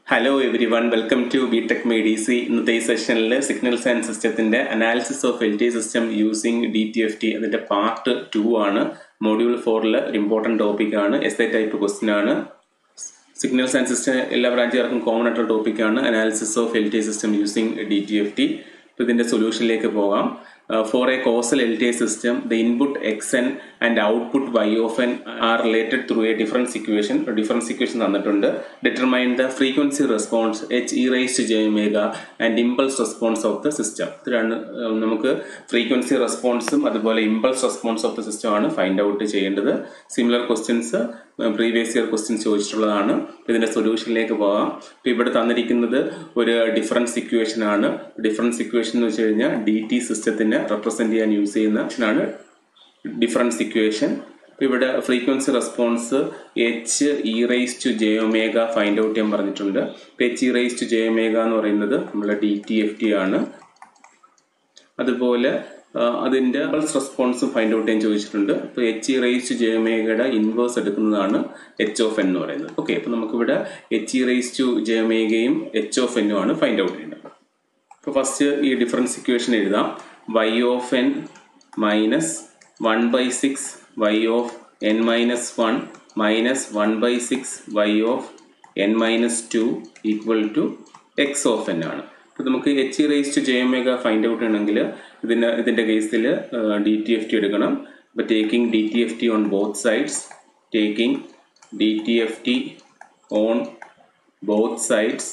hello everyone welcome to B tech made easy ഇന്നത്തെ ഈ സെഷനിൽ signal science സിസ്റ്റത്തിന്റെ analysis of L T system using D T F T അതിന്റെ part two ആണ് module ഫോറിൽ ഒരു important topic ആണ് എസ് എ ടൈപ്പ് ക്വസ്റ്റ്യൻ ആണ് സിഗ്നൽ സയൻസ് സിസ്റ്റം എല്ലാ ബ്രാഞ്ചുകാർക്കും കോമൺ ആയിട്ടുള്ള ടോപ്പിക്കാണ് analysis of L T system using D T F T ഇപ്പോൾ ഇതിന്റെ സൊല്യൂഷനിലേക്ക് പോകാം for a causal L T system the input x n and output y of n are related through a difference equation difference equation തന്നിട്ടുണ്ട് determine the frequency response H e raise to j omega and impulse response of the system ഇതാണ് നമുക്ക് frequency റെസ്പോൺസും അതുപോലെ impulse response of the system ആണ് find out ചെയ്യേണ്ടത് similar questions previous year questions ചോദിച്ചിട്ടുള്ളതാണ് ഇതിന്റെ സൊല്യൂഷനിലേക്ക് പോകാം ഇപ്പൊ ഇവിടെ തന്നിരിക്കുന്നത് ഒരു ഡിഫറൻസ് ഇക്വേഷൻ ആണ് ഡിഫറൻസ് ഇക്വേഷൻ എന്ന് വെച്ച് കഴിഞ്ഞാൽ ഡി ടി സിസ്റ്റത്തിനെ റെപ്രസെന്റ് ചെയ്യാൻ യൂസ് ചെയ്യുന്ന ആണ് ഡിഫറൻസ് ഇക്വേഷൻ ഇവിടെ frequency response H e raise to j omega find out ചെയ്യാൻ പറഞ്ഞിട്ടുണ്ട് H e raise to j omega എന്ന് പറയുന്നത് നമ്മളെ ഡി ടി എഫ് ടി ആണ് അതുപോലെ അതിന്റെ പൾസ് റെസ്പോൺസും ഫൈൻഡ് ഔട്ട് ചെയ്യാൻ ചോദിച്ചിട്ടുണ്ട് അപ്പോൾ H e raise to j ഒമേഗയുടെ ഇൻവേഴ്സ് എടുക്കുന്നതാണ് എച്ച് ഓഫ് എൻ എന്ന് പറയുന്നത് ഓക്കെ അപ്പോൾ നമുക്കിവിടെ H e raise to j ഒമേഗയും എച്ച് ഓഫ് എന്നും ആണ് ഫൈൻഡ് ഔട്ട് ചെയ്യേണ്ടത് അപ്പോൾ ഫസ്റ്റ് ഈ ഡിഫറൻസ് ഇക്വേഷൻ എഴുതാം y of n minus one by six y of n minus one minus one by six y of n minus two equal to x of N ആണ് അപ്പോൾ നമുക്ക് H e raise to j omega find out ചെയ്യണമെങ്കിൽ ഇതിന് ഇതിൻ്റെ കേസിൽ D T F T എടുക്കണം അപ്പോൾ taking D T F T on both sides taking D T F T on both sides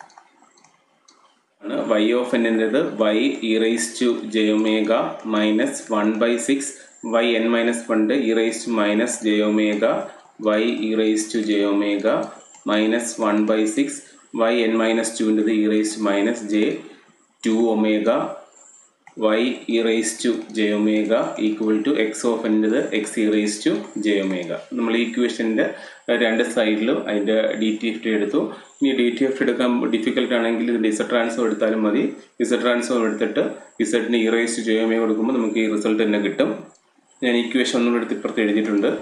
ആണ് വൈ ഓഫ് എന്നത് y e raise to j omega minus one by six y n minus വണ്ട് e raise to minus j omega y e raise to j omega minus one by six y n minus ടുവിൻ്റെത് e raise to minus j two omega y e raise to j omega equal to x of എൻ്റെത് x e raise to j omega നമ്മൾ ഈ ഇക്വേഷൻ്റെ രണ്ട് സൈഡിലും അതിൻ്റെ D T F T എടുത്തു ഇനി D T F എടുക്കാൻ ഡിഫിക്കൽട്ട് ആണെങ്കിൽ ഇതിൻ്റെ ഇസഡ് ട്രാൻസ്ഫോം എടുത്താലും മതി ഇസഡ് ട്രാൻസ്ഫോം എടുത്തിട്ട് ഇസഡിന് e raise to j omega കൊടുക്കുമ്പോൾ നമുക്ക് ഈ റിസൾട്ട് തന്നെ കിട്ടും ഞാൻ ഇക്വേഷൻ ഒന്നും എടുത്ത് ഇപ്പുറത്ത് എഴുതിയിട്ടുണ്ട്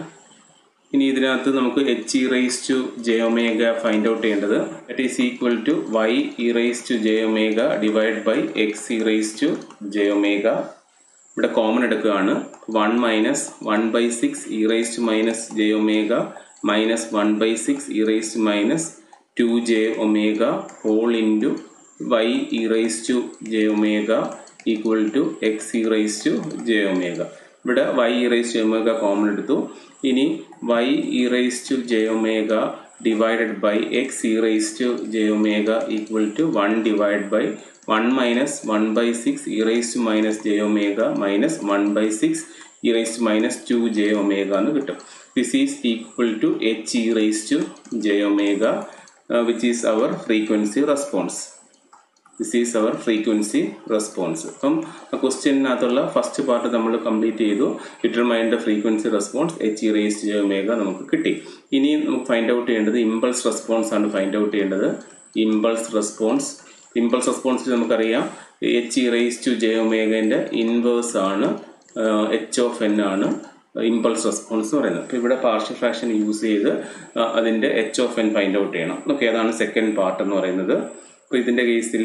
ഇനി ഇതിനകത്ത് നമുക്ക് H e raise to j omega find out ചെയ്യേണ്ടത് that is equal to y e raise to j omega divide by x e raise to j omega ഇവിടെ കോമൺ എടുക്കുകയാണ് one minus one by six e raise to minus j omega minus one by six e raise to minus two j omega whole into y e raise to j omega equal to x e raise to j omega ഇവിടെ y e raise to omega common എടുത്തു ഇനി y e raise to j omega divided by x e raise to j omega equal to one divide by one minus one by six e raise to minus j omega minus one by six e raise to minus two j omega എന്ന് കിട്ടും this is equal to H e raise to j omega which is our frequency response this is our frequency response അപ്പം ക്വസ്റ്റ്യനകത്തുള്ള first part നമ്മൾ complete ചെയ്തു determine the frequency response H e raise j omega നമുക്ക് കിട്ടി ഇനി നമുക്ക് find out ചെയ്യേണ്ടത് impulse response ആണ് ഫൈൻഡ് ഔട്ട് ചെയ്യേണ്ടത് ഇമ്പൾസ് റെസ്പോൺസ് ഇമ്പൾസ് റെസ്പോൺസിൽ നമുക്കറിയാം H e raise to j ഒമേഗൻ്റെ ഇൻവേഴ്സ് ആണ് എച്ച് ഓഫ് എൻ ആണ് ഇമ്പൾസ് റെസ്പോൺസ് എന്ന് പറയുന്നത് അപ്പോൾ ഇവിടെ പാർഷ്യൽ ഫ്രാക്ഷൻ യൂസ് ചെയ്ത് അതിൻ്റെ H of N find out ചെയ്യണം ഓക്കെ അതാണ് സെക്കൻഡ് പാർട്ട് എന്ന് പറയുന്നത് അപ്പോൾ ഇതിൻ്റെ കേസിൽ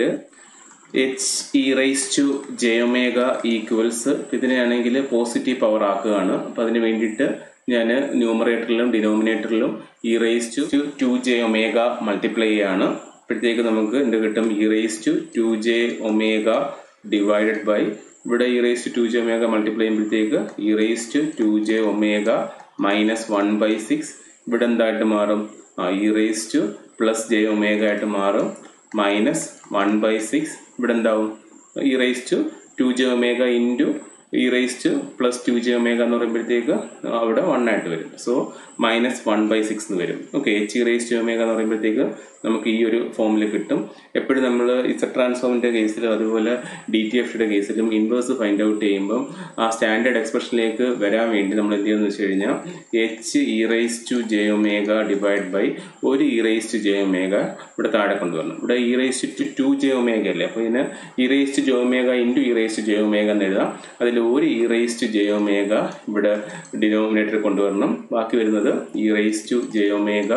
H e raise to j omega equals ഇതിനെയാണെങ്കിൽ പോസിറ്റീവ് പവർ ആക്കുകയാണ് അപ്പോൾ അതിന് വേണ്ടിയിട്ട് ഞാൻ ന്യൂമറേറ്ററിലും ഡിനോമിനേറ്ററിലും e raise to two j omega multiply ചെയ്യാണ് അപ്പോഴത്തേക്ക് നമുക്ക് എന്ത് കിട്ടും e raise to two j omega divided by ഇവിടെ e raise to two j omega multiply ചെയ്യുമ്പോഴത്തേക്ക് e raise to two j omega minus one by six ഇവിടെ എന്തായിട്ട് മാറും e raise to plus J omega ആയിട്ട് മാറും minus one by six ഇവിടെ എന്താവും e raise to two j omega into e raise to plus two j omega എന്ന് പറയുമ്പോഴത്തേക്ക് അവിടെ വൺ ആയിട്ട് വരും so minus one by six എന്ന് വരും okay H e raise to omega എന്ന് പറയുമ്പോഴത്തേക്ക് നമുക്ക് ഈ ഒരു ഫോമിൽ കിട്ടും എപ്പോഴും നമ്മൾ ഇസഡ് ട്രാൻസ്ഫോമിൻ്റെ കേസിലും അതുപോലെ ഡി ടി എഫിയുടെ കേസിലും ഇൻവേഴ്സ് ഫൈൻഡ് ഔട്ട് ചെയ്യുമ്പം ആ സ്റ്റാൻഡേർഡ് എക്സ്പ്രഷനിലേക്ക് വരാൻ വേണ്ടി നമ്മൾ എന്ത് ചെയ്യുന്നത് വെച്ച് കഴിഞ്ഞാൽ H e raise to j omega divide by ഒരു e raise to j omega ഇവിടെ താഴെ കൊണ്ടുവരണം ഇവിടെ e raise to two j omega അല്ലേ അപ്പോൾ ഇതിന് e raise to j omega into e raise to j omega എന്ന് എഴുതാം അതിൽ ഒരു e raise to j omega ഇവിടെ ഡിനോമിനേറ്റർ കൊണ്ടുവരണം ബാക്കി വരുന്നത് e raise to j omega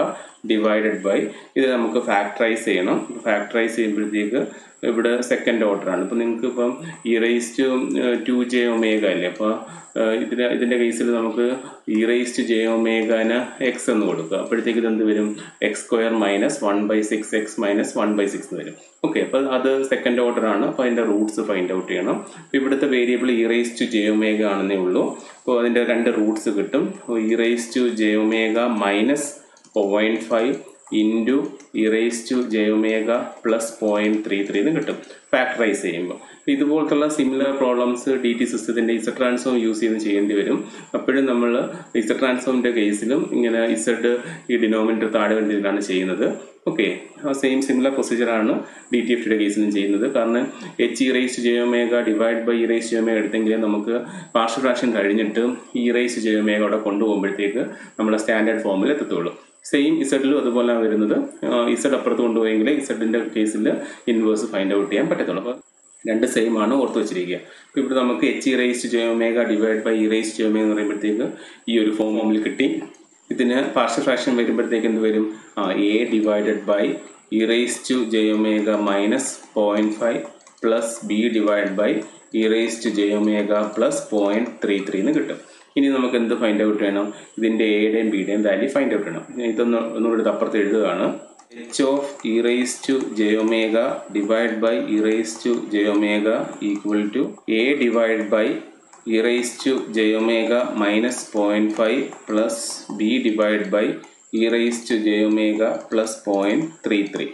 divided by ഇത് നമുക്ക് ഫാക്ടറൈസ് ചെയ്യണം ഫാക്ടറൈസ് ചെയ്യുമ്പോഴത്തേക്ക് ഇവിടെ സെക്കൻഡ് ഓർഡറാണ് ഇപ്പം നിങ്ങൾക്ക് ഇപ്പം e raise to two j omega അല്ലേ അപ്പോൾ ഇതിന് ഇതിൻ്റെ കേസിൽ നമുക്ക് ഇറേസ് ടു ജെ ഒമേഗന് എക്സ് എന്ന് കൊടുക്കുക അപ്പോഴത്തേക്ക് ഇത് എന്ത് വരും x square minus one by six x minus one by six എന്ന് വരും ഓക്കെ അപ്പോൾ അത് സെക്കൻഡ് ഓർഡർ ആണ് അപ്പോൾ അതിൻ്റെ റൂട്ട്സ് ഫൈൻഡ് ഔട്ട് ചെയ്യണം അപ്പോൾ ഇവിടുത്തെ variable e raise to j omega ആണെന്നേ ഉള്ളൂ അപ്പോൾ അതിൻ്റെ രണ്ട് റൂട്ട്സ് കിട്ടും e raise to j omega minus point five into e raise to j omega plus point three three എന്ന് കിട്ടും ഫാക്ടറൈസ് ചെയ്യുമ്പോൾ ഇതുപോലത്തുള്ള സിമിലർ പ്രോബ്ലംസ് ഡി ടി സിസ്റ്റത്തിൻ്റെ ഇസഡ് ട്രാൻസ്ഫോം യൂസ് ചെയ്ത് ചെയ്യേണ്ടി വരും അപ്പോഴും നമ്മൾ ഇസഡ് ട്രാൻസ്ഫോമിൻ്റെ കേസിലും ഇങ്ങനെ ഇസഡ് ഈ ഡിനോമിനേറ്റർ താഴെ വേണ്ടിയിട്ടാണ് ചെയ്യുന്നത് ഓക്കെ ആ സെയിം സിമിലർ പ്രൊസീജിയറാണ് ഡി ടി എഫ് ടിയുടെ കേസിലും ചെയ്യുന്നത് കാരണം H e raise j omega divide by e raise j omega എടുത്തെങ്കിൽ നമുക്ക് പാർഷ്യൽ ഫ്രാക്ഷൻ കഴിഞ്ഞിട്ട് ഈ ഇറേസ് ജയോമേഗ അവിടെ കൊണ്ടുപോകുമ്പോഴത്തേക്ക് നമ്മുടെ സ്റ്റാൻഡേർഡ് ഫോമിൽ എത്തത്തുള്ളൂ സെയിം ഇസഡിലും അതുപോലെ വരുന്നത് ഇസഡ് അപ്പുറത്ത് കൊണ്ടുപോയെങ്കിൽ ഇസഡിൻ്റെ കേസിൽ ഇൻവേഴ്സ് ഫൈൻഡ് ഔട്ട് ചെയ്യാൻ പറ്റത്തുള്ളൂ അപ്പോൾ രണ്ട് സെയിം ആണ് ഓർത്ത് വെച്ചിരിക്കുക അപ്പോൾ ഇവിടെ നമുക്ക് H e raise j omega divide by e raise j omega എന്ന് പറയുമ്പോഴത്തേക്ക് ഈ ഒരു ഫോമിൽ കിട്ടി ഇതിന് പാർഷ്യൽ ഫ്രാക്ഷൻ വരുമ്പോഴത്തേക്ക് എന്ത് വരും ആ A divided by e raise to j omega minus point five plus B divide by e raise to j omega plus point three three എന്ന് കിട്ടും ഇനി നമുക്ക് എന്ത് ഫൈൻഡ് ഔട്ട് ചെയ്യണം ഇതിൻ്റെ എയുടെയും ബിയുടെയും വാല്യൂ ഫൈൻഡ് ഔട്ട് ചെയ്യണം ഇതൊന്ന് ഒന്നുകൂടി അപ്പുറത്ത് എഴുതുകയാണ് H of e raise to j omega divide by e raise to j omega equal to A divide by e raise to j omega minus point five plus B divide by e raise to j omega plus point three three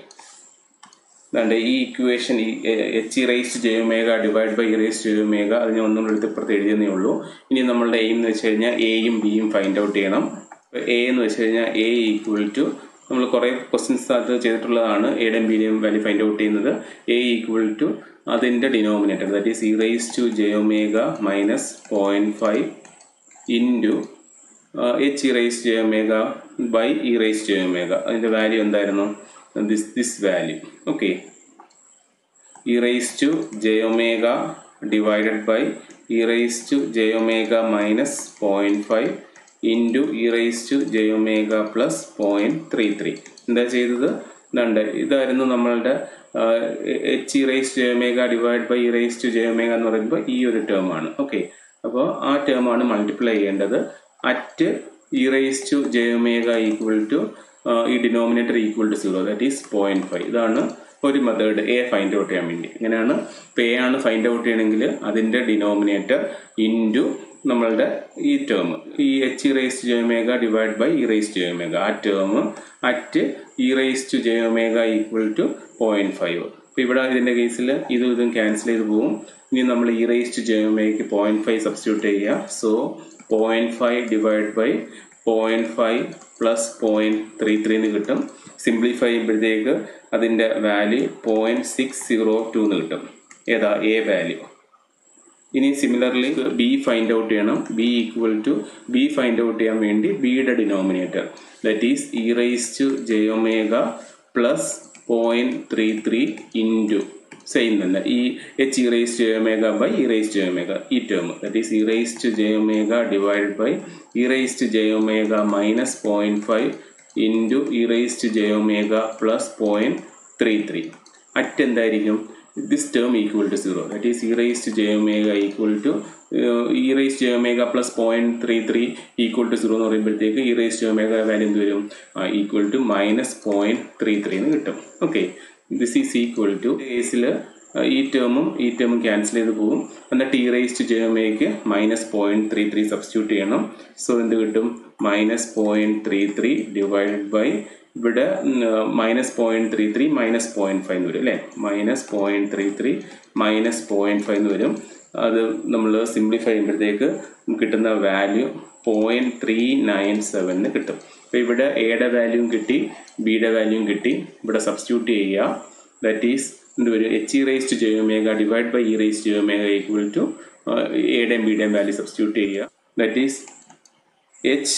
അതുകൊണ്ട് ഈ equation ഈ H e raise j omega divide by e raise j omega അതിനെ ഒന്നും എടുത്ത് ഇപ്പുറത്ത് എഴുതിയെന്നേ ഉള്ളൂ ഇനി നമ്മളുടെ എയിം എന്ന് വെച്ച് കഴിഞ്ഞാൽ എയും ബിയും ഫൈൻഡ് ഔട്ട് ചെയ്യണം എ എന്ന് വെച്ച് കഴിഞ്ഞാൽ എ ഈക്വൽ ടു നമ്മൾ കുറേ ക്വസ്റ്റ്യൻസ് അത് ചെയ്തിട്ടുള്ളതാണ് എയുടെയും ബിയുടെയും വാല്യൂ ഫൈൻഡ് ഔട്ട് ചെയ്യുന്നത് എ ഈക്വൽ ടു അതിൻ്റെ denominator that is e raise to j omega minus point five into H e raise j omega by e raise j omega അതിൻ്റെ വാല്യൂ എന്തായിരുന്നു this this value okay e raise to j omega divided by e raise to j omega minus point five into e raise to j omega plus point three three എന്താ ചെയ്തത് ഇതുണ്ട് ഇതായിരുന്നു നമ്മളുടെ H e raise j omega divide by e raise to j omega എന്ന് പറയുമ്പോൾ ഈ ഒരു term ആണ് ഓക്കെ അപ്പോൾ ആ ടേം ആണ് മൾട്ടിപ്ലൈ ചെയ്യേണ്ടത് at e raise to j omega equal to ഈ denominator equal to zero that is point five ഇതാണ് ഒരു മെത്തേഡ് എ ഫൈൻഡ് ഔട്ട് ചെയ്യാൻ വേണ്ടി ഇങ്ങനെയാണ് ഇപ്പോൾ എ ആണ് ഫൈൻഡ് ഔട്ട് ചെയ്യണമെങ്കിൽ അതിൻ്റെ ഡിനോമിനേറ്റർ ഇൻറ്റു നമ്മളുടെ ഈ ടേം ഈ H e raise to j omega divide by e raise to j omega ആ term at e raise to j omega equal to point five അപ്പോൾ ഇവിടെ ഇതിൻ്റെ കേസിൽ ഇതും ഇതും ക്യാൻസൽ ചെയ്ത് പോകും ഇനി നമ്മൾ ഇറേസ് ടു ജയോമേഗയ്ക്ക് പോയിന്റ് ഫൈവ് സബ്സ്റ്റിറ്റ്യൂട്ട് ചെയ്യുക so point five divide by point five plus point three three എന്ന് കിട്ടും സിംപ്ലിഫൈ ചെയ്യുമ്പോഴത്തേക്ക് അതിൻ്റെ value point six zero two എന്ന് കിട്ടും ഏതാ എ വാല്യൂ ഇനി സിമിലർലി ബി ഫൈൻഡ് ഔട്ട് ചെയ്യണം B equal to B find out ചെയ്യാൻ വേണ്ടി ബിയുടെ denominator that is e raise to j omega plus point three three into same തന്നെ ഈ H e raise to omega by e raise to omega ഈ term that is e raise to j omega divided by e raise to j omega minus point five into e raise to j omega plus point three three at എന്തായിരിക്കും this term equal to zero that is e raise to j omega equal to e raise to omega plus point three three equal to zero എന്ന് പറയുമ്പോഴത്തേക്ക് e raise to omega value എന്ത് വരും equal to minus point three three എന്ന് കിട്ടും okay this is equal to കേസിൽ ഈ ടേമും ഈ ടേമും ക്യാൻസൽ ചെയ്ത് പോകും എന്നിട്ട് ഇ റൈസ് ടു ജെ ഒമേക്ക് minus point three three substitute ചെയ്യണം സോ എന്ത് കിട്ടും minus point three three divided by ഇവിടെ minus point three three minus point five എന്ന് വരും അല്ലേ minus point three three minus point five എന്ന് വരും അത് നമ്മൾ സിംപ്ലിഫൈ ചെയ്യുമ്പോഴത്തേക്ക് കിട്ടുന്ന value point three nine seven കിട്ടും അപ്പോൾ ഇവിടെ എയുടെ വാല്യൂം കിട്ടി ബിയുടെ വാല്യൂം കിട്ടി ഇവിടെ സബ്സ്റ്റിറ്റ്യൂട്ട് ചെയ്യുക ദാറ്റ് ഈസ് എന്ത് വരും H e raise to j omega divide by e raise to omega equal to എയുടെയും ബിയുടെയും വാല്യൂ സബ്സ്റ്റിറ്റ്യൂട്ട് ചെയ്യുക that is H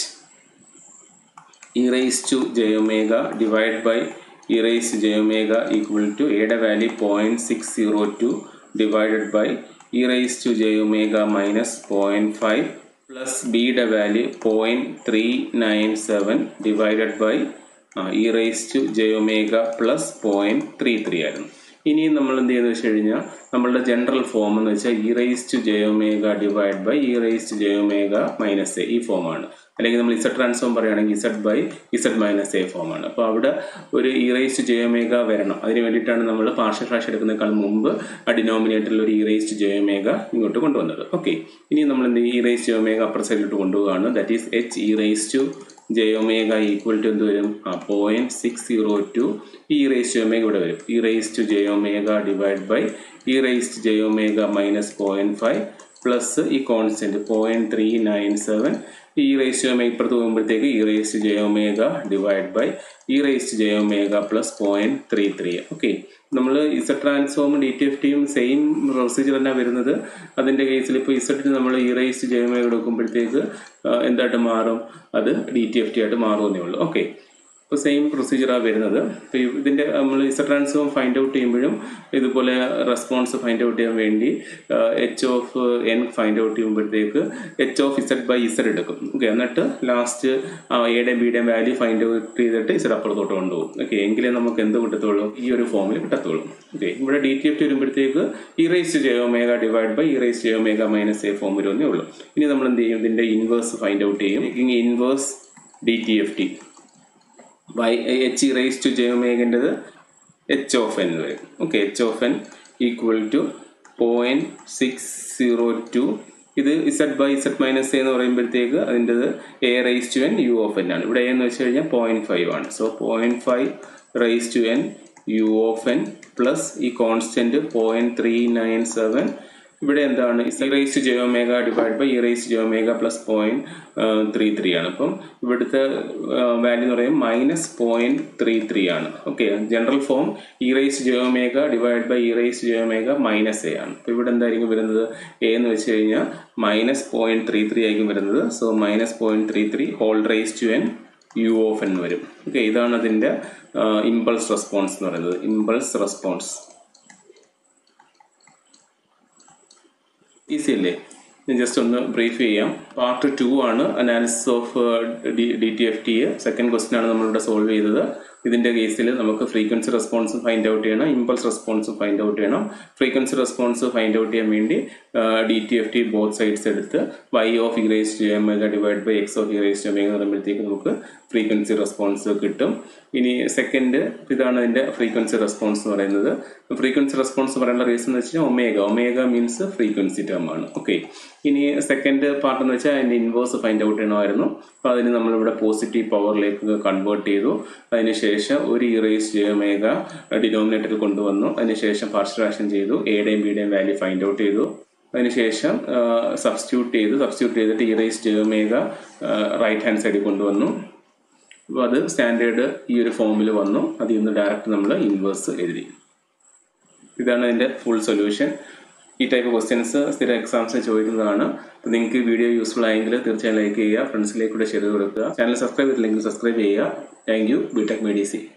e raise to j omega divide by e raise j omega equal to എയുടെ value point six zero two divided by e raise to j omega minus point five plus ബിയുടെ value point three nine seven divided by e raise to j omega plus point three three ആയിരുന്നു ഇനിയും നമ്മൾ എന്ത് ചെയ്യുന്നത് വെച്ച് കഴിഞ്ഞാൽ നമ്മളുടെ general form എന്ന് വെച്ചാൽ e raise to j omega divide by e raise to j omega minus A ഈ ഫോമാണ് അല്ലെങ്കിൽ നമ്മൾ ഇസഡ് ട്രാൻസ്ഫോം പറയുകയാണെങ്കിൽ Z by Z minus A ഫോമാണ് അപ്പോൾ അവിടെ ഒരു e raise to j omega വരണം അതിന് വേണ്ടിയിട്ടാണ് നമ്മൾ പാർഷ്യൽ ഫ്രാക്ഷൻ എടുക്കുന്നതിനേക്കാൾ മുമ്പ് ആ ഡിനോമിനേറ്ററിൽ ഒരു e raise to j omega ഇങ്ങോട്ട് കൊണ്ടുവന്നത് ഓക്കെ ഇനി നമ്മൾ എന്ത് e raise to omega upper സൈഡിലോട്ട് കൊണ്ടുപോവുകയാണ് that is H e raise to j omega equal to എന്ത് വരും ആ point six zero two e raise to omega ഇവിടെ വരും e raise to j omega divide by e raise to j omega minus point five plus ഈ constant point three nine seven e raise to omega ഇപ്പുറത്ത് പോകുമ്പോഴത്തേക്ക് e raise to j omega divide by e raise to j omega plus point three three okay നമ്മൾ Z transform D T F ടിയും same procedure തന്നെ വരുന്നത് അതിൻ്റെ കേസിൽ ഇപ്പോൾ ഇസഡിന് നമ്മൾ e raise to j omega എടുക്കുമ്പോഴത്തേക്ക് എന്തായിട്ട് മാറും അത് ഡി ടി എഫ് ടി ആയിട്ട് മാറുമെന്നേ ഉള്ളൂ ഓക്കെ ഇപ്പോൾ സെയിം പ്രൊസീജിയറാണ് വരുന്നത് ഇപ്പോൾ ഇതിൻ്റെ നമ്മൾ ഇസ ട്രാൻസ്ഫോം ഫൈൻഡ് ഔട്ട് ചെയ്യുമ്പോഴും ഇതുപോലെ റെസ്പോൺസ് ഫൈൻഡ് ഔട്ട് ചെയ്യാൻ വേണ്ടി H of N find out ചെയ്യുമ്പോഴത്തേക്ക് H of Z by Z എടുക്കും ഓക്കെ എന്നിട്ട് ലാസ്റ്റ് എയുടെയും ബിയുടെയും വാല്യൂ ഫൈൻഡ് ഔട്ട് ചെയ്തിട്ട് ഇസഡ് അപ്പുറത്തോട്ട് കൊണ്ടുപോകും ഓക്കെ എങ്കിലേ നമുക്ക് എന്ത് കിട്ടത്തുള്ളൂ ഈ ഒരു ഫോമിൽ കിട്ടത്തുള്ളൂ ഓക്കെ ഇവിടെ ഡി ടി എഫ് ടി വരുമ്പോഴത്തേക്ക് e raise j omega divide by e raise j omega minus A form വരുമെന്നേ ഉള്ളൂ ഇനി നമ്മൾ എന്ത് ചെയ്യും ഇതിൻ്റെ ഇൻവേഴ്സ് ഫൈൻഡ് ഔട്ട് ചെയ്യും inverse D T F T Y H raise to j ഒമേഗൻ്റെത് എച്ച് ഓഫ് എൻ വരും okay H of N equal to point six zero two ഇത് ഇസഡ് ബൈ ഇസഡ് മൈനസ് എന്ന് പറയുമ്പോഴത്തേക്ക് അതിൻ്റെത് A raise to N U of N ആണ് ഇവിടെ എന്ന് വെച്ച് കഴിഞ്ഞാൽ പോയിന്റ് ഫൈവ് ആണ് so point five raise to N U of N plus ഈ constant point three nine seven ഇവിടെ എന്താണ് e raise j omega divide by e raise j omega plus point three three ആണ് അപ്പം ഇവിടുത്തെ വാല്യൂ എന്ന് പറയുമ്പോൾ മൈനസ് പോയിന്റ് ത്രീ ത്രീ ആണ് okay general form e raise j omega divide by e raise j omega minus A ആണ് അപ്പോൾ ഇവിടെ എന്തായിരിക്കും വരുന്നത് എ എന്ന് വെച്ച് കഴിഞ്ഞാൽ മൈനസ് പോയിന്റ് ത്രീ ത്രീ ആയിരിക്കും വരുന്നത് so minus point three three whole raise to N U of N വരും ഓക്കെ ഇതാണ് അതിൻ്റെ ഇമ്പൾസ് റെസ്പോൺസ് എന്ന് പറയുന്നത് ഇമ്പൾസ് റെസ്പോൺസ് ഈസി അല്ലേ ഞാൻ ജസ്റ്റ് ഒന്ന് ബ്രീഫ് ചെയ്യാം പാർട്ട് ടു ആണ് analysis of D T F T second question ആണ് നമ്മളിവിടെ സോൾവ് ചെയ്തത് ഇതിൻ്റെ കേസിൽ നമുക്ക് ഫ്രീക്വൻസി റെസ്പോൺസ് ഫൈൻഡ് ഔട്ട് ചെയ്യണം ഇമ്പൾസ് റെസ്പോൺസ് ഫൈൻഡ് ഔട്ട് ചെയ്യണം ഫ്രീക്വൻസി റെസ്പോൺസ് ഫൈൻഡ് ഔട്ട് ചെയ്യാൻ വേണ്ടി D T F T both sides എടുത്ത് Y of e raise to omega divide by X of e raise to omega എന്ന് പറയുമ്പോഴത്തേക്ക് നമുക്ക് ഫ്രീക്വൻസി റെസ്പോൺസ് കിട്ടും ഇനി സെക്കൻഡ് ഇതാണ് അതിൻ്റെ ഫ്രീക്വൻസി റെസ്പോൺസ് എന്ന് പറയുന്നത് ഫ്രീക്വൻസി റെസ്പോൺസ് പറയാനുള്ള റീസൺ എന്ന് വെച്ചാൽ omega omega means frequency term ആണ് ഓക്കെ ഇനി സെക്കൻഡ് പാർട്ട് എന്ന് വെച്ചാൽ അതിൻ്റെ ഇൻവേഴ്സ് ഫൈൻഡ് ഔട്ട് ചെയ്യണമായിരുന്നു അപ്പോൾ അതിന് നമ്മളിവിടെ പോസിറ്റീവ് പവറിലേക്ക് കൺവേർട്ട് ചെയ്തു അതിനുശേഷം ഒരു ഇറേസ് ജയമേഗ ഡിനോമിനേറ്ററിൽ കൊണ്ടുവന്നു അതിനുശേഷം പാർഷ്യൽ ഫ്രാക്ഷൻ ചെയ്തു എയുടെയും ബിയുടെയും വാല്യൂ ഫൈൻഡ് ഔട്ട് ചെയ്തു അതിനുശേഷം സബ്സ്റ്റിറ്റ്യൂട്ട് ചെയ്തു സബ്സ്റ്റിറ്റ്യൂട്ട് ചെയ്തിട്ട് ഇറേസ് ജയമേഗ റൈറ്റ് ഹാൻഡ് സൈഡിൽ കൊണ്ടുവന്നു അപ്പോൾ അത് സ്റ്റാൻഡേർഡ് ഈ ഒരു ഫോമിൽ വന്നു അതിൽ നിന്ന് ഡയറക്റ്റ് നമ്മൾ ഇൻവേഴ്സ് എഴുതി ഇതാണ് അതിൻ്റെ ഫുൾ സൊല്യൂഷൻ ഈ ടൈപ്പ് ക്വസ്റ്റ്യൻസ് സ്ഥിര എക്സാംസിന് ചോദിക്കുന്നതാണ് അപ്പോൾ നിങ്ങൾക്ക് വീഡിയോ യൂസ്ഫുൾ ആയെങ്കിൽ തീർച്ചയായും ലൈക്ക് ചെയ്യുക ഫ്രണ്ട്സിലേക്ക് കൂടെ ഷെയർ കൊടുക്കുക ചാനൽ സബ്സ്ക്രൈബ് ചെയ്തില്ലെങ്കിൽ സബ്സ്ക്രൈബ് ചെയ്യുക താങ്ക് യു ബിടെക് മെഡിസി